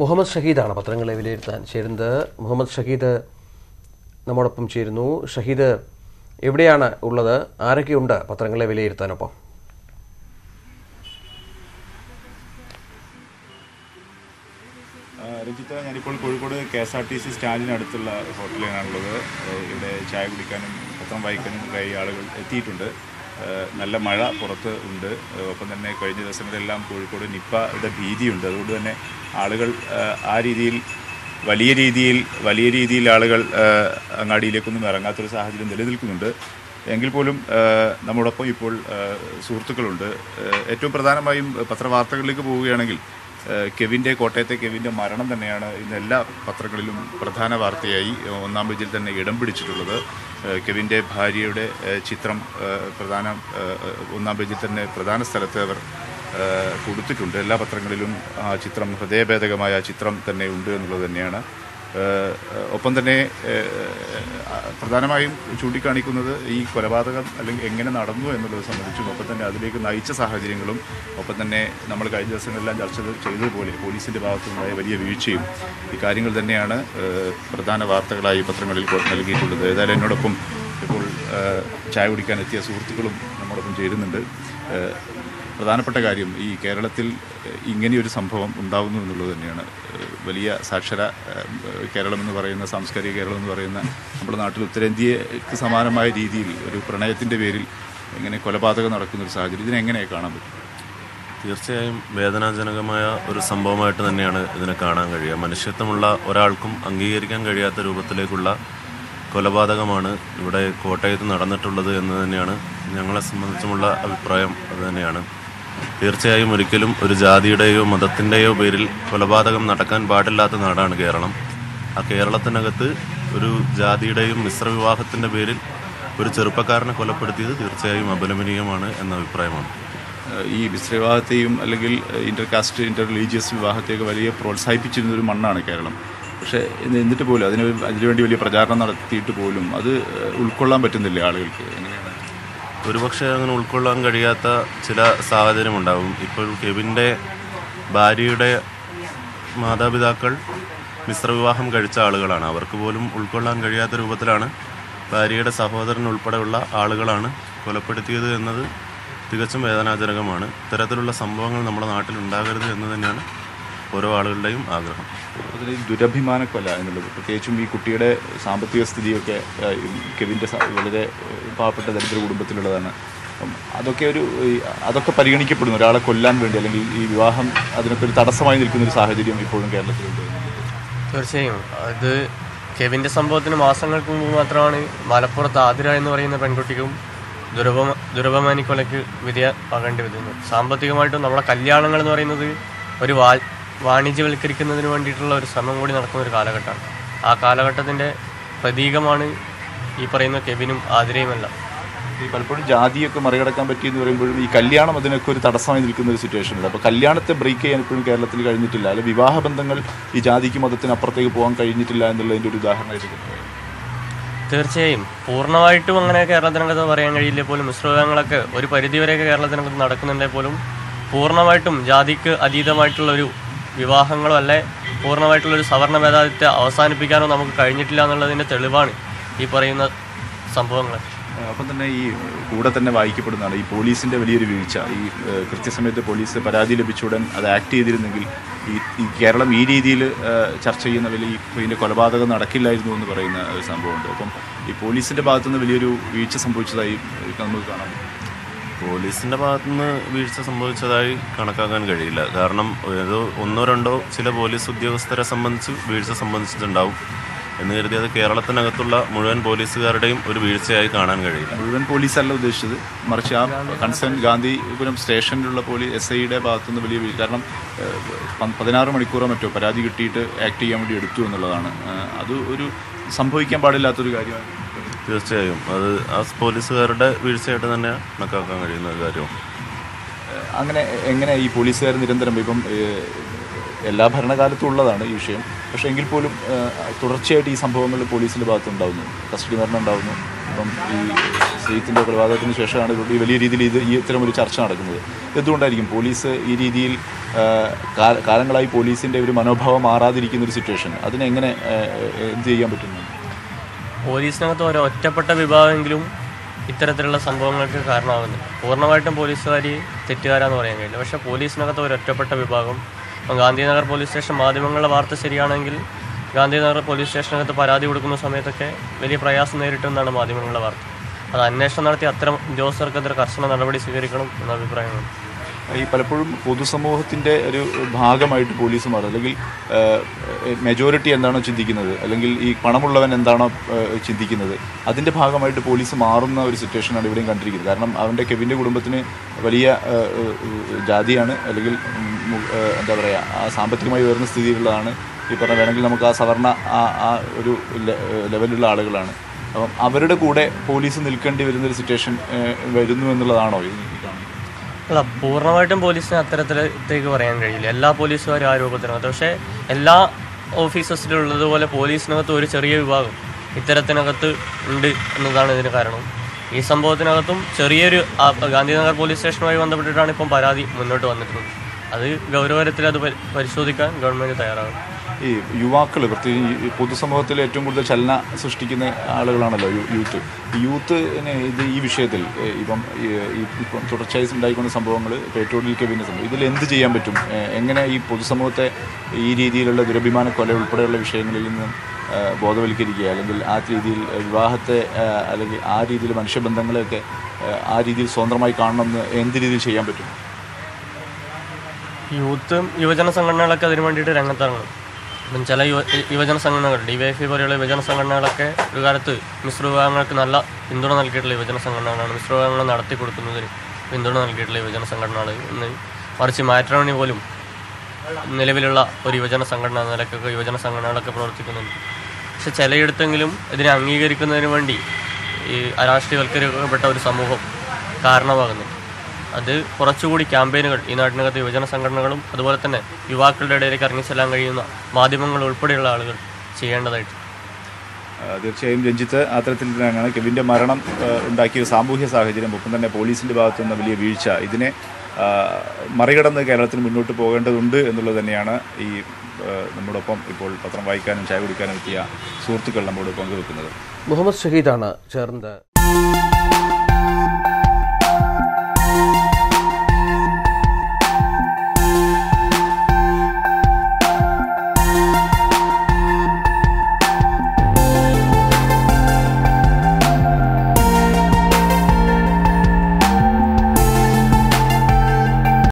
മുഹമ്മദ് ഷഹീദാണ് പത്രങ്ങളെ വിലയിരുത്താൻ ചേരുന്നത് മുഹമ്മദ് ഷഹീദ് നമ്മോടൊപ്പം ചേരുന്നു ഷഹീദ് എവിടെയാണ് ഉള്ളത് ആരൊക്കെയുണ്ട് പത്രങ്ങളെ വിലയിരുത്താനൊപ്പം ആ, രഞ്ജിത്ത് ഞാനിപ്പോൾ Kozhikode K S R T C സ്റ്റാൻഡിനടുത്തുള്ള ഹോട്ടലിലാണുള്ളത് ഏ, ഇവിടെ ചായ കുടിക്കാനും പത്രം വായിക്കാനും ഒക്കെ ഈ ആളുകൾ എത്തിയിട്ടുണ്ട് ഏ, നല്ല മഴ പുറത്ത് ഉണ്ട് ഏ, ഒപ്പം തന്നെ കഴിഞ്ഞ ദിവസങ്ങളിലെല്ലാം കോഴിക്കോട് നിപ്പയുടെ ഭീതിയുണ്ട് അതുകൊണ്ട് തന്നെ ആളുകൾ ഏ, ആ രീതിയിൽ വലിയ രീതിയിൽ വലിയ രീതിയിൽ ആളുകൾ ഏ, അങ്ങാടിയിലേക്കൊന്നും ഇറങ്ങാത്തൊരു സാഹചര്യം നിലനിൽക്കുന്നുണ്ട് എങ്കിൽ പോലും ഏ, നമ്മോടൊപ്പം ഇപ്പോൾ ഏ, സുഹൃത്തുക്കളുണ്ട് ഏ, ഏറ്റവും പ്രധാനമായും പത്രവാർത്തകളിലേക്ക് പോവുകയാണെങ്കിൽ ഏഹ് കെവിൻ്റെ കോട്ടയത്തെ കെവിൻ്റെ മരണം തന്നെയാണ് ഇന്ന് എല്ലാ പത്രങ്ങളിലും പ്രധാന വാർത്തയായി ഏഹ് ഒന്നാം പേജിൽ തന്നെ ഇടം പിടിച്ചിട്ടുള്ളത് ഏഹ് കെവിൻ്റെ ഭാര്യയുടെ ഏഹ് ചിത്രം ഏഹ് പ്രധാന ഏഹ് ഒന്നാം പേജിൽ തന്നെ പ്രധാന സ്ഥലത്ത് അവർ ഏഹ് കൊടുത്തിട്ടുണ്ട് എല്ലാ പത്രങ്ങളിലും ആ ചിത്രം ഹൃദയഭേദകമായ ആ ചിത്രം തന്നെ ഉണ്ട് എന്നുള്ളത് തന്നെയാണ് ഏഹ് ഒപ്പം തന്നെ ഏഹ് പ്രധാനമായും ചൂണ്ടിക്കാണിക്കുന്നത് ഈ കൊലപാതകം അല്ലെങ്കിൽ എങ്ങനെ നടന്നു എന്നുള്ളത് സംബന്ധിച്ചും ഒപ്പം തന്നെ അതിലേക്ക് നയിച്ച സാഹചര്യങ്ങളും ഒപ്പം തന്നെ നമ്മൾ കഴിഞ്ഞ ദിവസങ്ങളെല്ലാം ചർച്ച ചെയ്തതുപോലെ പോലീസിൻ്റെ ഭാഗത്തുനിന്നുണ്ടായ വലിയ വീഴ്ചയും ഈ കാര്യങ്ങൾ തന്നെയാണ് ഏഹ് പ്രധാന വാർത്തകളായി പത്രങ്ങളിൽ കൊ- നൽകിയിട്ടുള്ളത് ഏതായാലും എന്നോടൊപ്പം ഇപ്പോൾ ഏഹ് ചായ കുടിക്കാൻ എത്തിയ സുഹൃത്തുക്കളും നമ്മോടൊപ്പം ചേരുന്നുണ്ട് ഏഹ് പ്രധാനപ്പെട്ട കാര്യം ഈ കേരളത്തിൽ ഏഹ്, ഇങ്ങനെയൊരു സംഭവം ഉണ്ടാകുന്നു എന്നുള്ളത് തന്നെയാണ് ഏഹ്, വലിയ സാക്ഷര ഏഹ്, കേരളം എന്ന് പറയുന്ന സാംസ്കാരിക കേരളം എന്ന് പറയുന്ന നമ്മുടെ നാട്ടിൽ ഉത്തരേന്ത്യക്ക് സമാനമായ രീതിയിൽ ഒരു പ്രണയത്തിൻ്റെ പേരിൽ ഇങ്ങനെ കൊലപാതകം നടക്കുന്ന ഒരു സാഹചര്യം ഇതിനെങ്ങനെ കാണാൻ പറ്റും തീർച്ചയായും വേദനാജനകമായ ഒരു സംഭവമായിട്ട് തന്നെയാണ് ഇതിനെ കാണാൻ കഴിയുക മനുഷ്യത്വമുള്ള ഒരാൾക്കും അംഗീകരിക്കാൻ കഴിയാത്ത രൂപത്തിലേക്കുള്ള കൊലപാതകമാണ് ഇവിടെ കോട്ടയത്ത് നടന്നിട്ടുള്ളത് എന്ന് തന്നെയാണ് ഞങ്ങളെ സംബന്ധിച്ചുമുള്ള അഭിപ്രായം അത് തന്നെയാണ് തീർച്ചയായും ഒരിക്കലും ഒരു ജാതിയുടെയോ മതത്തിൻ്റെയോ പേരിൽ കൊലപാതകം നടക്കാൻ പാടില്ലാത്ത നാടാണ് കേരളം ആ കേരളത്തിനകത്ത് ഒരു ജാതിയുടെയും മിശ്രവിവാഹത്തിൻ്റെ പേരിൽ ഒരു ചെറുപ്പക്കാരനെ കൊലപ്പെടുത്തിയത് തീർച്ചയായും അപലപനീയമാണ് എന്ന അഭിപ്രായമാണ് ഏഹ്, ഈ മിശ്രവിവാഹത്തെയും അല്ലെങ്കിൽ ഇന്റർ കാസ്റ്റ് ഇന്റർ റിലീജിയസ് വിവാഹത്തെയൊക്കെ വലിയ പ്രോത്സാഹിപ്പിച്ചിരുന്ന ഒരു മണ്ണാണ് കേരളം പക്ഷേ ഇത് എന്നിട്ട് പോലും അതിന് അതിനുവേണ്ടി വലിയ പ്രചാരണം നടത്തിയിട്ട് പോലും അത് ഏഹ്, ഉൾക്കൊള്ളാൻ പറ്റുന്നില്ല ആളുകൾക്ക് എങ്ങനെയാണ് ഒരുപക്ഷെ അങ്ങനെ ഉൾക്കൊള്ളാൻ കഴിയാത്ത ചില സാഹചര്യമുണ്ടാവും ഇപ്പോൾ കെവിൻ്റെ ഭാര്യയുടെ മാതാപിതാക്കൾ മിശ്രവിവാഹം കഴിച്ച ആളുകളാണ് അവർക്ക് പോലും ഉൾക്കൊള്ളാൻ കഴിയാത്ത രൂപത്തിലാണ് ഭാര്യയുടെ സഹോദരൻ ഉൾപ്പെടെയുള്ള ആളുകളാണ് കൊലപ്പെടുത്തിയത് എന്നത് തികച്ചും വേദനാജനകമാണ് ഇത്തരത്തിലുള്ള സംഭവങ്ങൾ നമ്മുടെ നാട്ടിൽ ഉണ്ടാകരുത് എന്ന് തന്നെയാണ് ഓരോ ആളുകളുടെയും ആഗ്രഹം അതിൽ ദുരഭിമാന കൊല എന്നുള്ളത് പ്രത്യേകിച്ചും ഈ കുട്ടിയുടെ സാമ്പത്തിക സ്ഥിതിയൊക്കെ ഏഹ്, ഈ കെവിൻ്റെ സ- വളരെ ഏഹ്, പാവപ്പെട്ട ദരിദ്ര കുടുംബത്തിലുള്ളതാണ് അപ്പം അതൊക്കെ ഒരു ഈ അതൊക്കെ പരിഗണിക്കപ്പെടുന്നു ഒരാളെ കൊല്ലാൻ വേണ്ടി അല്ലെങ്കിൽ ഈ വിവാഹം അതിനൊക്കെ ഒരു തടസ്സമായി നിൽക്കുന്ന ഒരു സാഹചര്യം ഇപ്പോഴും കേരളത്തിലുണ്ട് തീർച്ചയായും അത് കെവിൻ്റെ സംഭവത്തിന് മാസങ്ങൾക്ക് മുമ്പ് മാത്രമാണ് മലപ്പുറത്ത് ആതിര എന്ന് പറയുന്ന പെൺകുട്ടിക്കും ദുരപ ദുരപമാനിക്കൊലയ്ക്ക് വിധേയമാകേണ്ടി വരുന്നത് സാമ്പത്തികമായിട്ടും നമ്മുടെ കല്യാണങ്ങൾ എന്ന് പറയുന്നത് ഒരു വാ വാണിജ്യവൽക്കരിക്കുന്നതിന് വേണ്ടിയിട്ടുള്ള ഒരു ശ്രമം കൂടി നടക്കുന്ന ഒരു കാലഘട്ടമാണ് ആ കാലഘട്ടത്തിൻ്റെ പ്രതീകമാണ് ഈ പറയുന്ന കെവിനും ആതിരയുമെല്ലാം ഈ പലപ്പോഴും ജാതിയൊക്കെ മറികടക്കാൻ പറ്റിയെന്ന് പറയുമ്പോഴും ഈ കല്യാണം അതിനൊക്കെ ഒരു തടസ്സമായി നിൽക്കുന്ന ഒരു സിറ്റുവേഷൻ ഉണ്ട് അപ്പോൾ കല്യാണത്തെ ബ്രേക്ക് ചെയ്യാൻ ഇപ്പോഴും കേരളത്തിൽ കഴിഞ്ഞിട്ടില്ല അല്ലെങ്കിൽ വിവാഹ ബന്ധങ്ങൾ ഈ ജാതിക്ക് മതത്തിന് അപ്പുറത്തേക്ക് പോകാൻ കഴിഞ്ഞിട്ടില്ല എന്നുള്ളതിൻ്റെ ഒരു ഉദാഹരണമായിട്ട് കിട്ടുന്നത് തീർച്ചയായും പൂർണ്ണമായിട്ടും അങ്ങനെ കേരളത്തിനകത്ത് പറയാൻ കഴിയില്ല പോലും മിശ്രവിഭാഗങ്ങളൊക്കെ ഒരു പരിധിവരെയൊക്കെ കേരളത്തിനകത്ത് നടക്കുന്നുണ്ടെങ്കിൽ പോലും പൂർണ്ണമായിട്ടും ജാതിക്ക് അതീതമായിട്ടുള്ള ഒരു വിവാഹങ്ങളോ അല്ലെ പൂർണ്ണമായിട്ടുള്ള ഒരു സവർണ മേധാവിത്വത്തെ അവസാനിപ്പിക്കാനോ നമുക്ക് കഴിഞ്ഞിട്ടില്ല എന്നുള്ളതിൻ്റെ തെളിവാണ് ഈ പറയുന്ന സംഭവങ്ങൾ അപ്പം തന്നെ ഈ കൂടെ തന്നെ വായിക്കപ്പെടുന്നതാണ് ഈ പോലീസിൻ്റെ വലിയൊരു വീഴ്ച ഈ ഏഹ്, കൃത്യസമയത്ത് പോലീസ് പരാതി ലഭിച്ച ഉടൻ അത് ആക്ട് ചെയ്തിരുന്നെങ്കിൽ ഈ ഈ കേരളം ഈ രീതിയിൽ ചർച്ച ചെയ്യുന്ന വലിയ ഈ ഇതിൻ്റെ കൊലപാതകം നടക്കില്ലായിരുന്നു എന്ന് പറയുന്ന ഒരു സംഭവമുണ്ട് അപ്പം ഈ പോലീസിൻ്റെ ഭാഗത്തുനിന്ന് വലിയൊരു വീഴ്ച സംഭവിച്ചതായി നമുക്ക് കാണാൻ പറ്റും പോലീസിന്റെ ഭാഗത്തുനിന്ന് വീഴ്ച സംഭവിച്ചതായി കണക്കാക്കാൻ കഴിയില്ല കാരണം ഏതോ ഒന്നോ രണ്ടോ ചില പോലീസ് ഉദ്യോഗസ്ഥരെ സംബന്ധിച്ച് വീഴ്ച സംബന്ധിച്ചിട്ടുണ്ടാവും എന്ന് കരുതി അത് കേരളത്തിനകത്തുള്ള മുഴുവൻ പോലീസുകാരുടെയും ഒരു വീഴ്ചയായി കാണാൻ കഴിയില്ല മുഴുവൻ പോലീസല്ല ഉദ്ദേശിച്ചത് മറിച്ച് ആ കൺസേൺ ഗാന്ധിപുരം സ്റ്റേഷനിലുള്ള പോലീസ് എസ് ഐയുടെ ഭാഗത്തുനിന്ന് വലിയ വീഴ്ച കാരണം ഏഹ്, പ- പതിനാറ് മണിക്കൂറോ മറ്റോ പരാതി കിട്ടിയിട്ട് ആക്ട് ചെയ്യാൻ വേണ്ടി എടുത്തു എന്നുള്ളതാണ് ഏഹ്, അത് ഒരു സംഭവിക്കാൻ പാടില്ലാത്തൊരു കാര്യമാണ് തീർച്ചയായും അത് ആ പോലീസുകാരുടെ വീഴ്ചയായിട്ട് തന്നെ കണക്കാക്കാൻ കഴിയുന്ന ഒരു കാര്യമാണ് ഏഹ്, അങ്ങനെ എങ്ങനെ ഈ പോലീസുകാർ നിരന്തരം ഇപ്പം ഏഹ്, എല്ലാ ഭരണകാലത്തും ഉള്ളതാണ് ഈ വിഷയം പക്ഷേ എങ്കിൽ പോലും ഏഹ്, തുടർച്ചയായിട്ട് ഈ സംഭവങ്ങൾ പോലീസിൻ്റെ ഭാഗത്തുണ്ടാവുന്നു കസ്റ്റഡി മരണം ഉണ്ടാവുന്നു ഇപ്പം ഈ ശ്രീത്തിൻ്റെ കൊലപാതകത്തിന് ശേഷമാണ് ഇവിടെ ഈ വലിയ രീതിയിൽ ഇത് ഈ ഇത്തരം ഒരു ചർച്ച നടക്കുന്നത് എന്തുകൊണ്ടായിരിക്കും പോലീസ് ഈ രീതിയിൽ ആ, കാ- കാലങ്ങളായി പോലീസിൻ്റെ ഒരു മനോഭാവം മാറാതിരിക്കുന്ന ഒരു സിറ്റുവേഷൻ അതിനെങ്ങനെ ആ, എന്ത് ചെയ്യാൻ പറ്റുന്നു പോലീസിനകത്ത് ഒരു ഒറ്റപ്പെട്ട വിഭാഗമെങ്കിലും ഇത്തരത്തിലുള്ള സംഭവങ്ങൾക്ക് കാരണമാകുന്നുണ്ട് പൂർണ്ണമായിട്ടും പോലീസുകാർ തെറ്റുകാരാന്ന് പറയാൻ കഴിയില്ല പക്ഷേ പോലീസിനകത്ത് ഒരു ഒറ്റപ്പെട്ട വിഭാഗം ഇപ്പം ഗാന്ധിനഗർ പോലീസ് സ്റ്റേഷൻ മാധ്യമങ്ങളുടെ വാർത്ത ശരിയാണെങ്കിൽ ഗാന്ധിനഗർ പോലീസ് സ്റ്റേഷനകത്ത് പരാതി കൊടുക്കുന്ന സമയത്തൊക്കെ വലിയ പ്രയാസം നേരിട്ടെന്നാണ് മാധ്യമങ്ങളുടെ വാർത്ത അത് അന്വേഷണം നടത്തി അത്തരം ഉദ്യോഗസ്ഥർക്കെതിരെ കർശന നടപടി സ്വീകരിക്കണം എന്ന അഭിപ്രായമാണ് ഈ പലപ്പോഴും പൊതുസമൂഹത്തിൻ്റെ ഒരു ഭാഗമായിട്ട് പോലീസ് മാറും അല്ലെങ്കിൽ മെജോറിറ്റി എന്താണോ ചിന്തിക്കുന്നത് അല്ലെങ്കിൽ ഈ പണമുള്ളവൻ എന്താണോ ഏഹ്, ചിന്തിക്കുന്നത് അതിൻ്റെ ഭാഗമായിട്ട് പോലീസ് മാറുന്ന ഒരു സിറ്റുവേഷനാണ് ഇവിടെയും കണ്ടിരിക്കുന്നത് കാരണം അവൻ്റെ കെവിൻ്റെ കുടുംബത്തിന് വലിയ ഏഹ്, ഏഹ്, ജാതിയാണ് അല്ലെങ്കിൽ ഉം, ഉം, ഏഹ്, എന്താ പറയുക ആ സാമ്പത്തികമായി ഉയർന്ന സ്ഥിതിയിലുള്ളതാണ് ഈ പറഞ്ഞ വേണമെങ്കിൽ നമുക്ക് ആ സവർണ ആ ആ ഒരു ലെ- ലെവലുള്ള ആളുകളാണ് അപ്പം അവരുടെ കൂടെ പോലീസ് നിൽക്കേണ്ടി വരുന്നൊരു സിറ്റുവേഷൻ വരുന്നു എന്നുള്ളതാണോ ഇത് ഈ കാണുന്നത് അല്ല പൂർണ്ണമായിട്ടും പോലീസിനെ അത്തരത്തിലേക്ക് പറയാൻ കഴിയില്ല എല്ലാ പോലീസുകാരും ആ രൂപത്തിനകത്ത് പക്ഷേ എല്ലാ ഓഫീസസിലുള്ളതുപോലെ പോലീസിനകത്ത് ഒരു ചെറിയ വിഭാഗം ഇത്തരത്തിനകത്ത് ഉണ്ട് എന്നതാണ് ഇതിന് കാരണം ഈ സംഭവത്തിനകത്തും ചെറിയൊരു ആ, ഗാന്ധിനഗർ പോലീസ് സ്റ്റേഷനുമായി ബന്ധപ്പെട്ടിട്ടാണ് ഇപ്പം പരാതി മുന്നോട്ട് വന്നിട്ടുള്ളത് അത് ഗൗരവതരത്തിൽ അത് പരി- പരിശോധിക്കാൻ ഗവൺമെൻറ് തയ്യാറാകും ഈ യുവാക്കൾ പ്രത്യേകിച്ച് ഈ പൊതുസമൂഹത്തിൽ ഏറ്റവും കൂടുതൽ ചലന സൃഷ്ടിക്കുന്ന ആളുകളാണല്ലോ യൂ- യൂത്ത് ഈ യൂത്തിന് ഇത് ഈ വിഷയത്തിൽ ഏ, ഇപ്പം ഈ ഈ ഇപ്പം തുടർച്ചയായി ഉണ്ടായിക്കൊണ്ട സംഭവങ്ങൾ പേട്രോളിൽ കെവിൻ്റെ സംഭവം ഇതിൽ എന്ത് ചെയ്യാൻ പറ്റും ഏ, എങ്ങനെ ഈ പൊതുസമൂഹത്തെ ഈ രീതിയിലുള്ള ദുരഭിമാന കൊല ഉൾപ്പെടെയുള്ള വിഷയങ്ങളിൽ നിന്നും ഏ, ബോധവൽക്കരിക്കുക അല്ലെങ്കിൽ ആ രീതിയിൽ വിവാഹത്തെ ഏ, അല്ലെങ്കിൽ ആ രീതിയിൽ മനുഷ്യബന്ധങ്ങളെയൊക്കെ ഏ, ആ രീതിയിൽ സ്വതന്ത്രമായി കാണണമെന്ന് എന്ത് രീതിയിൽ ചെയ്യാൻ പറ്റും യൂത്തും യുവജന സംഘടനകളൊക്കെ അതിനു വേണ്ടിയിട്ട് രംഗത്തിറങ്ങണം ഇപ്പം ചില യുവ യുവജന സംഘടനകൾ ഡി വൈ എഫ് പോലെയുള്ള യുവജന സംഘടനകളൊക്കെ ഒരു കാലത്ത് മിശ്ര വിഭാഗങ്ങൾക്ക് നല്ല പിന്തുണ നൽകിയിട്ടുള്ള യുവജന സംഘടനകളാണ് മിശ്ര വിഭാഗങ്ങൾ നടത്തി കൊടുക്കുന്നതിന് പിന്തുണ നൽകിയിട്ടുള്ള യുവജന സംഘടനകൾ ഇന്ന് മറിച്ച് മാട്രോണി പോലും നിലവിലുള്ള ഒരു യുവജന സംഘടന എന്ന നിലക്കൊക്കെ യുവജന സംഘടനകളൊക്കെ പ്രവർത്തിക്കുന്നുണ്ട് പക്ഷെ ചിലയിടത്തെങ്കിലും ഇതിനെ അംഗീകരിക്കുന്നതിന് വേണ്ടി ഈ അരാഷ്ട്രീയവൽക്കരിക്കപ്പെട്ട ഒരു സമൂഹം കാരണമാകുന്നുണ്ട് അത് കുറച്ചുകൂടി ക്യാമ്പയിനുകൾ ഈ നാട്ടിനകത്ത് യുവജന സംഘടനകളും അതുപോലെ തന്നെ യുവാക്കളുടെ ഇടയിലേക്ക് ഇറങ്ങിച്ചെല്ലാൻ കഴിയുന്ന മാധ്യമങ്ങൾ ഉൾപ്പെടെയുള്ള ആളുകൾ ചെയ്യേണ്ടതായിട്ട് ആ, തീർച്ചയായും രഞ്ജിത്ത് അത്തരത്തിൽ തന്നെയാണ് കെവിൻ്റെ മരണം ആ, ഉണ്ടാക്കിയ ഒരു സാമൂഹ്യ സാഹചര്യം ഒപ്പം തന്നെ പോലീസിൻ്റെ ഭാഗത്തു നിന്ന് വലിയ വീഴ്ച ഇതിനെ ആ, മറികടന്ന് കേരളത്തിന് മുന്നോട്ട് പോകേണ്ടതുണ്ട് എന്നുള്ളത് തന്നെയാണ് ഈ ആ, നമ്മോടൊപ്പം ഇപ്പോൾ പത്രം വായിക്കാനും ചായ കുടിക്കാനും എത്തിയ സുഹൃത്തുക്കൾ നമ്മോട് പങ്കുവെക്കുന്നത് മുഹമ്മദ് ഷഹീദാണ് ചേർന്നത്